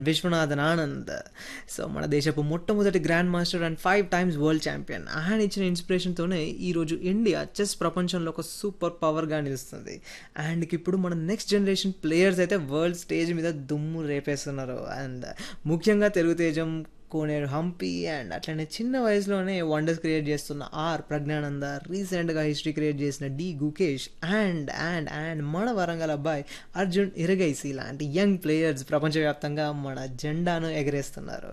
Viswanathan Anand so మన దేశపు మొట్టమొదటి grand master and five times world champion ఆయన ఇచ్చిన ఇన్స్పిరేషన్తోనే ఈరోజు ఇండియా చెస్ ప్రపంచంలో ఒక సూపర్ పవర్గా నిలుస్తుంది అండ్ ఇప్పుడు మన నెక్స్ట్ జనరేషన్ ప్లేయర్స్ అయితే వరల్డ్ స్టేజ్ మీద దుమ్ము రేపేస్తున్నారు అండ్ ముఖ్యంగా తెలుగు తేజం కోనేరు హంపి అండ్ అట్లనే చిన్న వయసులోనే వండర్స్ క్రియేట్ చేస్తున్న ఆర్ ప్రజ్ఞానంద రీసెంట్గా హిస్టరీ క్రియేట్ చేసిన D Gukesh and and and మన వరంగల్ అబ్బాయి అర్జున్ ఇరగైసి లాంటి యంగ్ ప్లేయర్స్ ప్రపంచవ్యాప్తంగా మన జెండాను ఎగరేస్తున్నారు